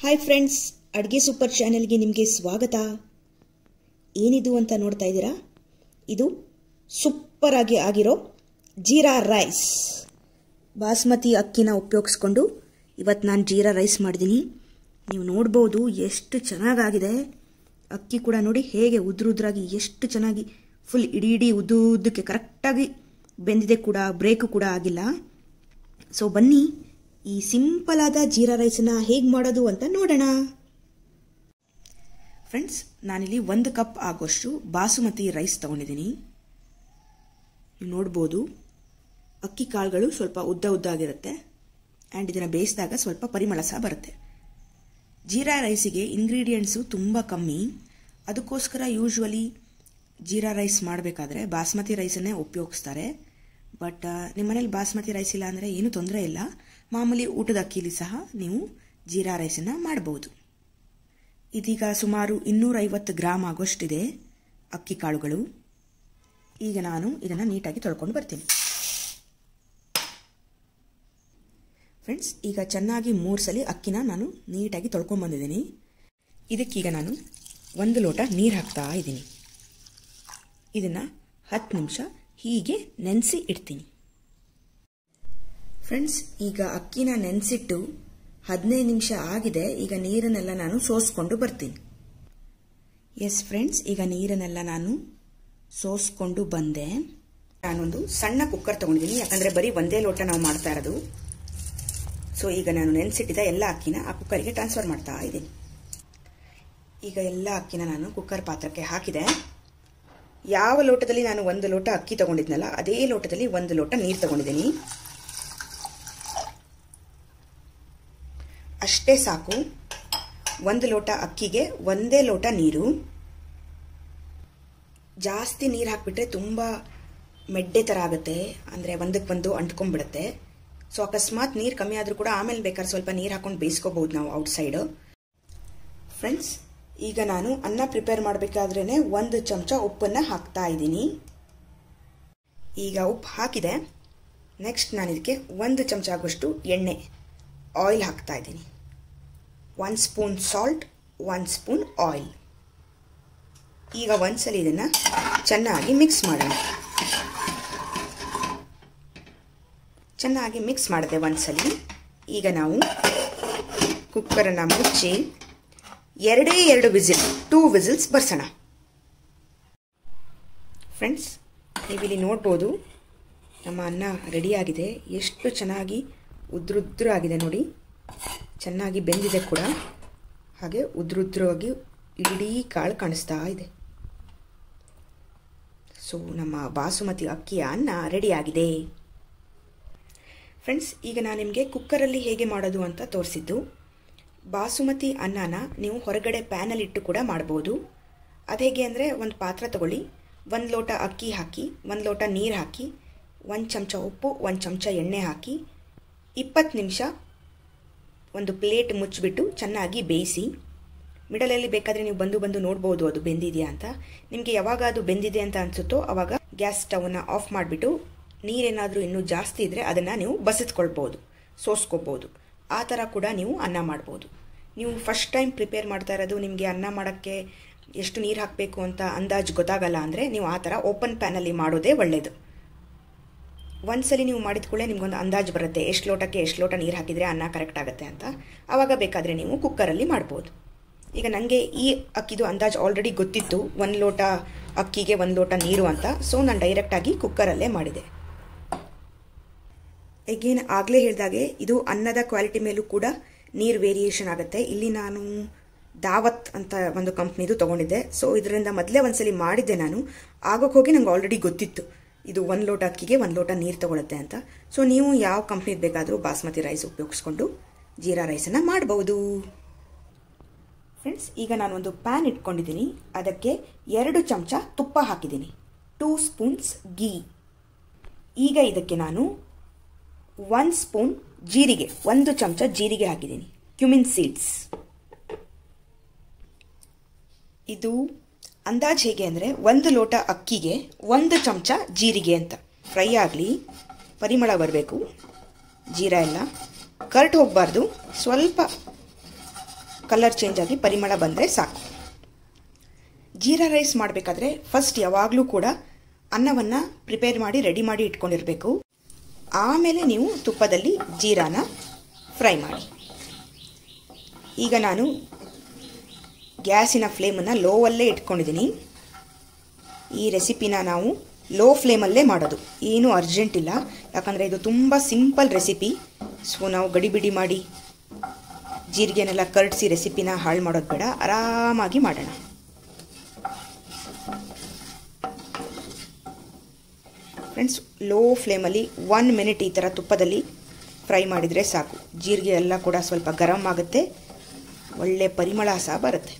hi friends ಅಡುಗೆ super ಚಾನೆಲ್ಗೆ ನಿಮಗೆ ಸ್ವಾಗತ ಏನಿದು ಅಂತ ನೋಡ್ತಾ ಇದ್ದೀರಾ ಇದು ಸೂಪರ್ ಆಗಿ ಆಗಿರೋ ಜೀರಾ ರೈಸ್ ಬಾಸ್ಮತಿ ಅಕ್ಕಿನ ಉಪಯೋಗಿಸ್ಕೊಂಡು ಇವತ್ತು ನಾನು ಜೀರಾ ರೈಸ್ ಮಾಡಿದ್ದೀನಿ ನೀವು ನೋಡ್ಬೋದು ಎಷ್ಟು ಚೆನ್ನಾಗಾಗಿದೆ ಅಕ್ಕಿ ಕೂಡ ನೋಡಿ ಹೇಗೆ ಉದ್ರುದ್ರಾಗಿ ಎಷ್ಟು ಚೆನ್ನಾಗಿ ಫುಲ್ ಇಡೀ ಇಡೀ ಉದ್ದುದ್ದಕ್ಕೆ ಕರೆಕ್ಟಾಗಿ ಬೆಂದಿದೆ ಕೂಡ ಬ್ರೇಕು ಕೂಡ ಆಗಿಲ್ಲ ಸೊ ಬನ್ನಿ ಈ ಸಿಂಪಲ್ ಆದ ಜೀರಾ ರೈಸನ್ನ ಹೇಗೆ ಮಾಡೋದು ಅಂತ ನೋಡೋಣ ಫ್ರೆಂಡ್ಸ್ ನಾನಿಲ್ಲಿ ಒಂದು ಕಪ್ ಆಗೋಷ್ಟು ಬಾಸುಮತಿ ರೈಸ್ ತಗೊಂಡಿದ್ದೀನಿ ನೀವು ನೋಡ್ಬೋದು ಅಕ್ಕಿ ಕಾಳುಗಳು ಸ್ವಲ್ಪ ಉದ್ದ ಉದ್ದ ಆಗಿರುತ್ತೆ ಆ್ಯಂಡ್ ಇದನ್ನು ಬೇಯಿಸಿದಾಗ ಸ್ವಲ್ಪ ಪರಿಮಳ ಸಹ ಬರುತ್ತೆ ಜೀರಾ ರೈಸಿಗೆ ಇಂಗ್ರೀಡಿಯೆಂಟ್ಸು ತುಂಬ ಕಮ್ಮಿ ಅದಕ್ಕೋಸ್ಕರ ಯೂಶ್ವಲಿ ಜೀರಾ ರೈಸ್ ಮಾಡಬೇಕಾದ್ರೆ ಬಾಸ್ಮತಿ ರೈಸನ್ನೇ ಉಪಯೋಗಿಸ್ತಾರೆ ಬಟ್ ನಿಮ್ಮ ಮನೇಲಿ ಬಾಸ್ಮತಿ ರೈಸ್ ಇಲ್ಲ ಅಂದರೆ ಏನೂ ತೊಂದರೆ ಇಲ್ಲ ಮಾಮೂಲಿ ಊಟದ ಅಕ್ಕಿಲಿ ಸಹ ನೀವು ಜೀರಾ ರೈಸನ್ನು ಮಾಡ್ಬೋದು ಇದೀಗ ಸುಮಾರು ಇನ್ನೂರೈವತ್ತು ಗ್ರಾಮ್ ಆಗೋಷ್ಟಿದೆ ಅಕ್ಕಿ ಕಾಳುಗಳು ಈಗ ನಾನು ಇದನ್ನು ನೀಟಾಗಿ ತೊಳ್ಕೊಂಡು ಬರ್ತೀನಿ ಫ್ರೆಂಡ್ಸ್ ಈಗ ಚೆನ್ನಾಗಿ ಮೂರು ಸಲ ಅಕ್ಕಿನ ನಾನು ನೀಟಾಗಿ ತೊಳ್ಕೊಂಬಂದಿದ್ದೀನಿ ಇದಕ್ಕೀಗ ನಾನು ಒಂದು ಲೋಟ ನೀರು ಹಾಕ್ತಾ ಇದ್ದೀನಿ ಇದನ್ನು ಹತ್ತು ನಿಮಿಷ ಹೀಗೆ ನೆನೆಸಿ ಇಡ್ತೀನಿ ಫ್ರೆಂಡ್ಸ್ ಈಗ ಅಕ್ಕಿನ ನೆನೆಸಿಟ್ಟು ಹದಿನೈದು ನಿಮಿಷ ಆಗಿದೆ ಈಗ ನೀರನ್ನೆಲ್ಲ ನಾನು ಸೋಸ್ಕೊಂಡು ಬರ್ತೀನಿ ಎಸ್ ಫ್ರೆಂಡ್ಸ್ ಈಗ ನೀರನ್ನೆಲ್ಲ ನಾನು ಸೋಸ್ಕೊಂಡು ಬಂದೆ ನಾನೊಂದು ಸಣ್ಣ ಕುಕ್ಕರ್ ತೊಗೊಂಡಿದ್ದೀನಿ ಯಾಕಂದರೆ ಬರೀ ಒಂದೇ ಲೋಟ ನಾವು ಮಾಡ್ತಾ ಇರೋದು ಸೊ ಈಗ ನಾನು ನೆನೆಸಿಟ್ಟಿದ್ದ ಎಲ್ಲ ಅಕ್ಕಿನ ಆ ಕುಕ್ಕರಿಗೆ ಟ್ರಾನ್ಸ್ಫರ್ ಮಾಡ್ತಾ ಇದ್ದೀನಿ ಈಗ ಎಲ್ಲ ಅಕ್ಕಿನ ನಾನು ಕುಕ್ಕರ್ ಪಾತ್ರಕ್ಕೆ ಹಾಕಿದೆ ಯಾವ ಲೋಟದಲ್ಲಿ ನಾನು ಒಂದು ಲೋಟ ಅಕ್ಕಿ ತಗೊಂಡಿದ್ನಲ್ಲ ಅದೇ ಲೋಟದಲ್ಲಿ ಒಂದು ಲೋಟ ನೀರು ತಗೊಂಡಿದ್ದೀನಿ ಅಷ್ಟೇ ಸಾಕು ಒಂದು ಲೋಟ ಅಕ್ಕಿಗೆ ಒಂದೇ ಲೋಟ ನೀರು ಜಾಸ್ತಿ ನೀರು ಹಾಕಿಬಿಟ್ರೆ ತುಂಬ ಮೆಡ್ಡೆ ಥರ ಆಗುತ್ತೆ ಅಂದರೆ ಒಂದಕ್ಕೆ ಒಂದು ಅಂಟ್ಕೊಂಡ್ಬಿಡುತ್ತೆ ಸೊ ಅಕಸ್ಮಾತ್ ನೀರು ಕಮ್ಮಿ ಆದರೂ ಕೂಡ ಆಮೇಲೆ ಬೇಕಾದ್ರೆ ಸ್ವಲ್ಪ ನೀರು ಹಾಕೊಂಡು ಬೇಯಿಸ್ಕೋಬಹುದು ನಾವು ಔಟ್ಸೈಡು ಫ್ರೆಂಡ್ಸ್ ಈಗ ನಾನು ಅನ್ನ ಪ್ರಿಪೇರ್ ಮಾಡಬೇಕಾದ್ರೇ ಒಂದು ಚಮಚ ಉಪ್ಪನ್ನು ಹಾಕ್ತಾ ಇದ್ದೀನಿ ಈಗ ಉಪ್ಪು ಹಾಕಿದೆ ನೆಕ್ಸ್ಟ್ ನಾನು ಇದಕ್ಕೆ ಒಂದು ಚಮಚ ಆಗೋಷ್ಟು ಎಣ್ಣೆ ಆಯಿಲ್ ಹಾಕ್ತಾ ಇದ್ದೀನಿ one spoon salt one spoon oil ಈಗ ಒಂದ್ಸಲ ಇದನ್ನು ಚೆನ್ನಾಗಿ ಮಿಕ್ಸ್ ಮಾಡೋಣ ಚೆನ್ನಾಗಿ ಮಿಕ್ಸ್ ಮಾಡಿದೆ ಒಂದ್ಸಲಿ ಈಗ ನಾವು ಕುಕ್ಕರನ್ನು ಮುಚ್ಚಿ ಎರಡೇ ಎರಡು ವಿಸಿಲ್ ಟೂ ವಿಸಿಲ್ಸ್ ಬರ್ಸೋಣ ಫ್ರೆಂಡ್ಸ್ ನೀವಿಲ್ಲಿ ನೋಡ್ಬೋದು ನಮ್ಮ ಅನ್ನ ರೆಡಿಯಾಗಿದೆ ಎಷ್ಟು ಚೆನ್ನಾಗಿ ಉದ್ರುದ್ರು ಆಗಿದೆ ನೋಡಿ ಚೆನ್ನಾಗಿ ಬೆಂದಿದೆ ಕೂಡ ಹಾಗೆ ಉದ್ರುದ್ರವಾಗಿ ಇಡೀ ಕಾಳು ಕಾಣಿಸ್ತಾ ಇದೆ ಸೊ ನಮ್ಮ ಬಾಸುಮತಿ ಅಕ್ಕಿಯ ಅನ್ನ ರೆಡಿಯಾಗಿದೆ ಫ್ರೆಂಡ್ಸ್ ಈಗ ನಾನು ನಿಮಗೆ ಕುಕ್ಕರಲ್ಲಿ ಹೇಗೆ ಮಾಡೋದು ಅಂತ ತೋರಿಸಿದ್ದು ಬಾಸುಮತಿ ಅನ್ನನ ನೀವು ಹೊರಗಡೆ ಪ್ಯಾನಲ್ಲಿ ಇಟ್ಟು ಕೂಡ ಮಾಡ್ಬೋದು ಅದು ಹೇಗೆ ಅಂದರೆ ಒಂದು ಪಾತ್ರ ತಗೊಳ್ಳಿ ಒಂದು ಲೋಟ ಅಕ್ಕಿ ಹಾಕಿ ಒಂದು ಲೋಟ ನೀರು ಹಾಕಿ ಒಂದು ಚಮಚ ಉಪ್ಪು ಒಂದು ಚಮಚ ಎಣ್ಣೆ ಹಾಕಿ ಇಪ್ಪತ್ತು ನಿಮಿಷ ಒಂದು ಪ್ಲೇಟ್ ಮುಚ್ಚಿಬಿಟ್ಟು ಚೆನ್ನಾಗಿ ಬೇಯಿಸಿ ಮಿಡಲಲ್ಲಿ ಬೇಕಾದರೆ ನೀವು ಬಂದು ಬಂದು ನೋಡ್ಬೋದು ಅದು ಬೆಂದಿದೆಯಾ ಅಂತ ನಿಮಗೆ ಯಾವಾಗ ಅದು ಬೆಂದಿದೆ ಅಂತ ಅನಿಸುತ್ತೋ ಆವಾಗ ಗ್ಯಾಸ್ ಸ್ಟವ್ನ ಆಫ್ ಮಾಡಿಬಿಟ್ಟು ನೀರೇನಾದರೂ ಇನ್ನೂ ಜಾಸ್ತಿ ಇದ್ದರೆ ಅದನ್ನು ನೀವು ಬಸಿದ್ಕೊಳ್ಬೋದು ಸೋಸ್ಕೋಬೋದು ಆ ಥರ ಕೂಡ ನೀವು ಅನ್ನ ಮಾಡ್ಬೋದು ನೀವು ಫಸ್ಟ್ ಟೈಮ್ ಪ್ರಿಪೇರ್ ಮಾಡ್ತಾ ಇರೋದು ನಿಮಗೆ ಅನ್ನ ಮಾಡೋಕ್ಕೆ ಎಷ್ಟು ನೀರು ಹಾಕಬೇಕು ಅಂತ ಅಂದಾಜು ಗೊತ್ತಾಗಲ್ಲ ಅಂದರೆ ನೀವು ಆ ಥರ ಓಪನ್ ಪ್ಯಾನಲ್ಲಿ ಮಾಡೋದೇ ಒಳ್ಳೆಯದು ಒಂದ್ಸಲಿ ನೀವು ಮಾಡಿದ ಕೂಡಲೇ ನಿಮ್ಗೊಂದು ಅಂದಾಜು ಬರುತ್ತೆ ಎಷ್ಟು ಲೋಟಕ್ಕೆ ಎಷ್ಟು ಲೋಟ ನೀರು ಹಾಕಿದರೆ ಅನ್ನ ಕರೆಕ್ಟ್ ಆಗುತ್ತೆ ಅಂತ ಆವಾಗ ಬೇಕಾದರೆ ನೀವು ಕುಕ್ಕರಲ್ಲಿ ಮಾಡ್ಬೋದು ಈಗ ನನಗೆ ಈ ಅಕ್ಕಿದು ಅಂದಾಜು ಆಲ್ರೆಡಿ ಗೊತ್ತಿತ್ತು ಒಂದು ಲೋಟ ಅಕ್ಕಿಗೆ ಒಂದು ಲೋಟ ನೀರು ಅಂತ ಸೊ ನಾನು ಡೈರೆಕ್ಟಾಗಿ ಕುಕ್ಕರಲ್ಲೇ ಮಾಡಿದೆ ಎಗೇನ್ ಆಗಲೇ ಹೇಳಿದಾಗೆ ಇದು ಅನ್ನದ ಕ್ವಾಲಿಟಿ ಮೇಲೂ ಕೂಡ ನೀರು ವೇರಿಯೇಷನ್ ಆಗುತ್ತೆ ಇಲ್ಲಿ ನಾನು ದಾವತ್ ಅಂತ ಒಂದು ಕಂಪ್ನಿದು ತೊಗೊಂಡಿದ್ದೆ ಸೊ ಇದರಿಂದ ಮೊದಲೇ ಒಂದ್ಸಲಿ ಮಾಡಿದ್ದೆ ನಾನು ಆಗೋಕ್ಕೆ ಹೋಗಿ ನಂಗೆ ಆಲ್ರೆಡಿ ಗೊತ್ತಿತ್ತು ಇದು ಒಂದು ಲೋಟ ಅಕ್ಕಿಗೆ ಒಂದು ಲೋಟ ನೀರು ತೊಗೊಳುತ್ತೆ ಅಂತ ಸೊ ನೀವು ಯಾವ ಕಂಪ್ನಿದು ಬೇಕಾದರೂ ಬಾಸ್ಮತಿ ರೈಸ್ ಉಪಯೋಗಿಸ್ಕೊಂಡು ಜೀರಾ ರೈಸನ್ನು ಮಾಡ್ಬೋದು ಫ್ರೆಂಡ್ಸ್ ಈಗ ನಾನೊಂದು ಪ್ಯಾನ್ ಇಟ್ಕೊಂಡಿದ್ದೀನಿ ಅದಕ್ಕೆ ಎರಡು ಚಮಚ ತುಪ್ಪ ಹಾಕಿದ್ದೀನಿ ಟೂ ಸ್ಪೂನ್ಸ್ ಗೀ ಈಗ ಇದಕ್ಕೆ ನಾನು ಒನ್ ಸ್ಪೂನ್ ಜೀರಿಗೆ ಒಂದು ಚಮಚ ಜೀರಿಗೆ ಹಾಕಿದ್ದೀನಿ ಕ್ಯುಮಿನ್ ಸೀಡ್ಸ್ ಇದು ಅಂದಾಜು ಹೇಗೆ ಅಂದರೆ ಒಂದು ಲೋಟ ಅಕ್ಕಿಗೆ ಒಂದು ಚಮಚ ಜೀರಿಗೆ ಅಂತ ಫ್ರೈ ಆಗಲಿ ಪರಿಮಳ ಬರಬೇಕು ಜೀರಾ ಎಲ್ಲ ಕರ್ಟ್ ಹೋಗಬಾರ್ದು ಸ್ವಲ್ಪ ಕಲರ್ ಚೇಂಜ್ ಆಗಿ ಪರಿಮಳ ಬಂದರೆ ಸಾಕು ಜೀರಾ ರೈಸ್ ಮಾಡಬೇಕಾದ್ರೆ ಫಸ್ಟ್ ಯಾವಾಗಲೂ ಕೂಡ ಅನ್ನವನ್ನು ಪ್ರಿಪೇರ್ ಮಾಡಿ ರೆಡಿ ಮಾಡಿ ಇಟ್ಕೊಂಡಿರಬೇಕು ಆಮೇಲೆ ನೀವು ತುಪ್ಪದಲ್ಲಿ ಜೀರಾನ ಫ್ರೈ ಮಾಡಿ ಈಗ ನಾನು ಗ್ಯಾಸಿನ ಫ್ಲೇಮನ್ನು ಲೋವಲ್ಲೇ ಇಟ್ಕೊಂಡಿದ್ದೀನಿ ಈ ರೆಸಿಪಿನ ನಾವು ಲೋ ಫ್ಲೇಮಲ್ಲೇ ಮಾಡೋದು ಏನೂ ಅರ್ಜೆಂಟ್ ಇಲ್ಲ ಯಾಕಂದರೆ ಇದು ತುಂಬ ಸಿಂಪಲ್ ರೆಸಿಪಿ ಸೊ ನಾವು ಗಡಿಬಿಡಿ ಮಾಡಿ ಜೀರಿಗೆನೆಲ್ಲ ಕರಡಿಸಿ ರೆಸಿಪಿನ ಹಾಳು ಮಾಡೋದು ಬೇಡ ಆರಾಮಾಗಿ ಮಾಡೋಣ ಫ್ರೆಂಡ್ಸ್ ಲೋ ಫ್ಲೇಮಲ್ಲಿ ಒನ್ ಮಿನಿಟ್ ಈ ಥರ ತುಪ್ಪದಲ್ಲಿ ಫ್ರೈ ಮಾಡಿದರೆ ಸಾಕು ಜೀರಿಗೆ ಎಲ್ಲ ಕೂಡ ಸ್ವಲ್ಪ ಗರಂ ಆಗುತ್ತೆ ಒಳ್ಳೆ ಪರಿಮಳ ಸಹ ಬರುತ್ತೆ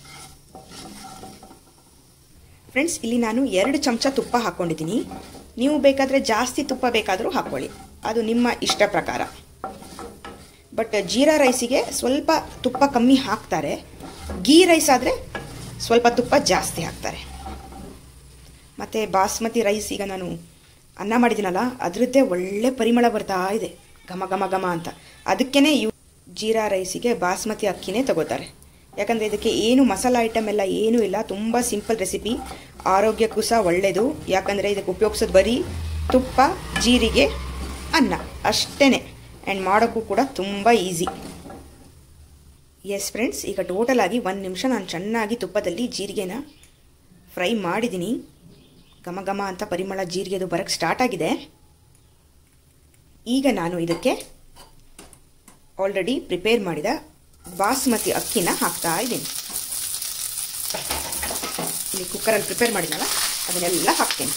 ಫ್ರೆಂಡ್ಸ್ ಇಲ್ಲಿ ನಾನು ಎರಡು ಚಮಚ ತುಪ್ಪ ಹಾಕ್ಕೊಂಡಿದ್ದೀನಿ ನೀವು ಬೇಕಾದರೆ ಜಾಸ್ತಿ ತುಪ್ಪ ಬೇಕಾದರೂ ಹಾಕ್ಕೊಳ್ಳಿ ಅದು ನಿಮ್ಮ ಇಷ್ಟ ಪ್ರಕಾರ ಬಟ್ ಜೀರಾ ರೈಸಿಗೆ ಸ್ವಲ್ಪ ತುಪ್ಪ ಕಮ್ಮಿ ಹಾಕ್ತಾರೆ ಗೀ ರೈಸ್ ಆದರೆ ಸ್ವಲ್ಪ ತುಪ್ಪ ಜಾಸ್ತಿ ಹಾಕ್ತಾರೆ ಮತ್ತು ಬಾಸ್ಮತಿ ರೈಸ್ ಈಗ ನಾನು ಅನ್ನ ಮಾಡಿದ್ದೀನಲ್ಲ ಅದರದ್ದೇ ಒಳ್ಳೆ ಪರಿಮಳ ಬರ್ತಾ ಇದೆ ಘಮ ಘಮ ಘಮ ಅಂತ ಅದಕ್ಕೇ ಇವು ಜೀರಾ ರೈಸಿಗೆ ಬಾಸ್ಮತಿ ಅಕ್ಕಿನೇ ತಗೋತಾರೆ ಯಾಕಂದರೆ ಇದಕ್ಕೆ ಏನು ಮಸಾಲ ಐಟಮ್ ಎಲ್ಲ ಏನೂ ಇಲ್ಲ ತುಂಬ ಸಿಂಪಲ್ ರೆಸಿಪಿ ಆರೋಗ್ಯಕ್ಕೂ ಸಹ ಒಳ್ಳೆಯದು ಯಾಕಂದರೆ ಇದಕ್ಕೆ ಉಪಯೋಗಿಸೋದು ಬರೀ ತುಪ್ಪ ಜೀರಿಗೆ ಅನ್ನ ಅಷ್ಟೇ ಆ್ಯಂಡ್ ಮಾಡೋಕ್ಕೂ ಕೂಡ ತುಂಬ ಈಸಿ ಎಸ್ ಫ್ರೆಂಡ್ಸ್ ಈಗ ಟೋಟಲ್ ಆಗಿ ಒಂದು ನಿಮಿಷ ನಾನು ಚೆನ್ನಾಗಿ ತುಪ್ಪದಲ್ಲಿ ಜೀರಿಗೆನ ಫ್ರೈ ಮಾಡಿದ್ದೀನಿ ಘಮ ಘಮ ಅಂತ ಪರಿಮಳ ಜೀರಿಗೆದು ಬರೋಕ್ಕೆ ಸ್ಟಾರ್ಟ್ ಆಗಿದೆ ಈಗ ನಾನು ಇದಕ್ಕೆ ಆಲ್ರೆಡಿ ಪ್ರಿಪೇರ್ ಮಾಡಿದ ಬಾಸ್ಮತಿ ಅಕ್ಕಿನ ಹಾಕ್ತಾ ಇದ್ದೀನಿ ಇಲ್ಲಿ ಕುಕ್ಕರಲ್ಲಿ ಪ್ರಿಪೇರ್ ಮಾಡಿದ್ನಲ್ಲ ಅದನ್ನೆಲ್ಲ ಹಾಕ್ತೀನಿ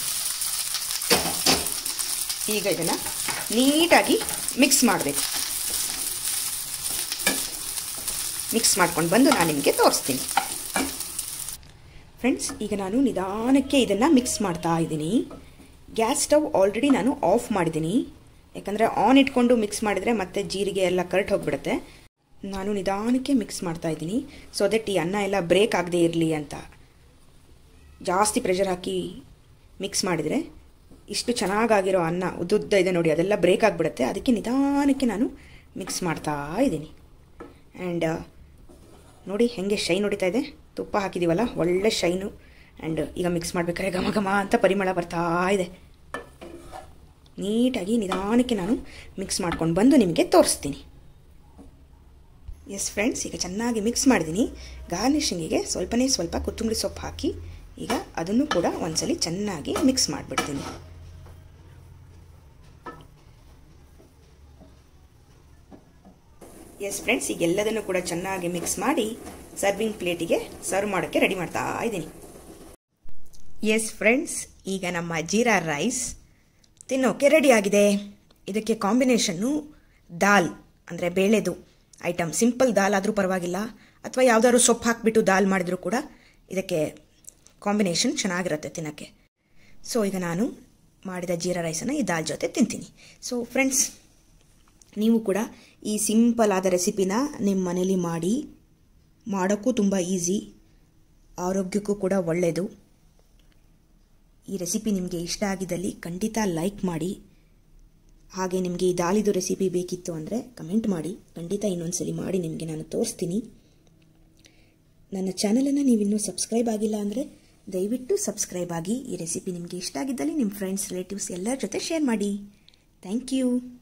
ಈಗ ಇದನ್ನು ನೀಟಾಗಿ ಮಿಕ್ಸ್ ಮಾಡಬೇಕು ಮಿಕ್ಸ್ ಮಾಡ್ಕೊಂಡು ಬಂದು ನಾನು ನಿಮಗೆ ತೋರಿಸ್ತೀನಿ ಫ್ರೆಂಡ್ಸ್ ಈಗ ನಾನು ನಿಧಾನಕ್ಕೆ ಇದನ್ನು ಮಿಕ್ಸ್ ಮಾಡ್ತಾ ಇದ್ದೀನಿ ಗ್ಯಾಸ್ ಸ್ಟವ್ ಆಲ್ರೆಡಿ ನಾನು ಆಫ್ ಮಾಡಿದ್ದೀನಿ ಯಾಕಂದರೆ ಆನ್ ಇಟ್ಕೊಂಡು ಮಿಕ್ಸ್ ಮಾಡಿದರೆ ಮತ್ತೆ ಜೀರಿಗೆ ಎಲ್ಲ ಕರೆಕ್ಟ್ ಹೋಗಿಬಿಡುತ್ತೆ ನಾನು ನಿಧಾನಕ್ಕೆ ಮಿಕ್ಸ್ ಮಾಡ್ತಾ ಇದ್ದೀನಿ ಸೊ ದಟ್ ಈ ಅನ್ನ ಎಲ್ಲ ಬ್ರೇಕ್ ಆಗದೆ ಇರಲಿ ಅಂತ ಜಾಸ್ತಿ ಪ್ರೆಷರ್ ಹಾಕಿ ಮಿಕ್ಸ್ ಮಾಡಿದರೆ ಇಷ್ಟು ಚೆನ್ನಾಗಾಗಿರೋ ಅನ್ನ ಉದ್ದುದ್ದ ಇದೆ ನೋಡಿ ಅದೆಲ್ಲ ಬ್ರೇಕ್ ಆಗಿಬಿಡುತ್ತೆ ಅದಕ್ಕೆ ನಿಧಾನಕ್ಕೆ ನಾನು ಮಿಕ್ಸ್ ಮಾಡ್ತಾ ಇದ್ದೀನಿ ಆ್ಯಂಡ್ ನೋಡಿ ಹೇಗೆ ಶೈನ್ ಹೊಡಿತಾ ಇದೆ ತುಪ್ಪ ಹಾಕಿದ್ದೀವಲ್ಲ ಒಳ್ಳೆ ಶೈನು ಆ್ಯಂಡ್ ಈಗ ಮಿಕ್ಸ್ ಮಾಡಬೇಕಾದ್ರೆ ಘಮ ಘಮ ಅಂತ ಪರಿಮಳ ಬರ್ತಾ ಇದೆ ನೀಟಾಗಿ ನಿಧಾನಕ್ಕೆ ನಾನು ಮಿಕ್ಸ್ ಮಾಡ್ಕೊಂಡು ಬಂದು ನಿಮಗೆ ತೋರಿಸ್ತೀನಿ ಎಸ್ ಫ್ರೆಂಡ್ಸ್ ಈಗ ಚೆನ್ನಾಗಿ ಮಿಕ್ಸ್ ಮಾಡಿದ್ದೀನಿ ಗಾರ್ನಿಷಿಂಗಿಗೆ ಸ್ವಲ್ಪನೇ ಸ್ವಲ್ಪ ಕೊತ್ತಂಬರಿ ಸೊಪ್ಪು ಹಾಕಿ ಈಗ ಅದನ್ನು ಕೂಡ ಒಂದ್ಸಲಿ ಚೆನ್ನಾಗಿ ಮಿಕ್ಸ್ ಮಾಡಿಬಿಡ್ತೀನಿ ಎಸ್ ಫ್ರೆಂಡ್ಸ್ ಈಗ ಎಲ್ಲದನ್ನು ಕೂಡ ಚೆನ್ನಾಗಿ ಮಿಕ್ಸ್ ಮಾಡಿ ಸರ್ವಿಂಗ್ ಪ್ಲೇಟಿಗೆ ಸರ್ವ್ ಮಾಡೋಕ್ಕೆ ರೆಡಿ ಮಾಡ್ತಾ ಇದ್ದೀನಿ ಎಸ್ ಫ್ರೆಂಡ್ಸ್ ಈಗ ನಮ್ಮ ಜೀರಾ ರೈಸ್ ತಿನ್ನೋಕೆ ರೆಡಿಯಾಗಿದೆ ಇದಕ್ಕೆ ಕಾಂಬಿನೇಷನ್ನು ದಾಲ್ ಅಂದರೆ ಬೇಳೆದು ಐಟಮ್ ಸಿಂಪಲ್ ದಾಲ್ ಆದರೂ ಪರವಾಗಿಲ್ಲ ಅಥವಾ ಯಾವುದಾದ್ರು ಸೊಪ್ಪು ಹಾಕಿಬಿಟ್ಟು ದಾಲ್ ಮಾಡಿದರೂ ಕೂಡ ಇದಕ್ಕೆ ಕಾಂಬಿನೇಷನ್ ಚೆನ್ನಾಗಿರುತ್ತೆ ತಿನ್ನೋಕ್ಕೆ ಸೊ ಈಗ ನಾನು ಮಾಡಿದ ಜೀರಾ ರೈಸನ್ನು ಈ ದಾಲ್ ಜೊತೆ ತಿಂತೀನಿ ಸೊ ಫ್ರೆಂಡ್ಸ್ ನೀವು ಕೂಡ ಈ ಸಿಂಪಲ್ ಆದ ರೆಸಿಪಿನ ನಿಮ್ಮ ಮನೇಲಿ ಮಾಡಿ ಮಾಡೋಕ್ಕೂ ತುಂಬ ಈಸಿ ಆರೋಗ್ಯಕ್ಕೂ ಕೂಡ ಒಳ್ಳೆಯದು ಈ ರೆಸಿಪಿ ನಿಮಗೆ ಇಷ್ಟ ಆಗಿದ್ದಲ್ಲಿ ಖಂಡಿತ ಲೈಕ್ ಮಾಡಿ ಹಾಗೆ ನಿಮಗೆ ಈ ದಾಲಿದು ರೆಸಿಪಿ ಬೇಕಿತ್ತು ಅಂದರೆ ಕಮೆಂಟ್ ಮಾಡಿ ಖಂಡಿತ ಇನ್ನೊಂದ್ಸಲಿ ಮಾಡಿ ನಿಮಗೆ ನಾನು ತೋರಿಸ್ತೀನಿ ನನ್ನ ಚಾನಲನ್ನು ನೀವಿನ್ನೂ ಸಬ್ಸ್ಕ್ರೈಬ್ ಆಗಿಲ್ಲ ಅಂದರೆ ದಯವಿಟ್ಟು ಸಬ್ಸ್ಕ್ರೈಬ್ ಆಗಿ ಈ ರೆಸಿಪಿ ನಿಮಗೆ ಇಷ್ಟ ಆಗಿದ್ದಲ್ಲಿ ನಿಮ್ಮ ಫ್ರೆಂಡ್ಸ್ ರಿಲೇಟಿವ್ಸ್ ಎಲ್ಲರ ಜೊತೆ ಶೇರ್ ಮಾಡಿ ಥ್ಯಾಂಕ್ ಯು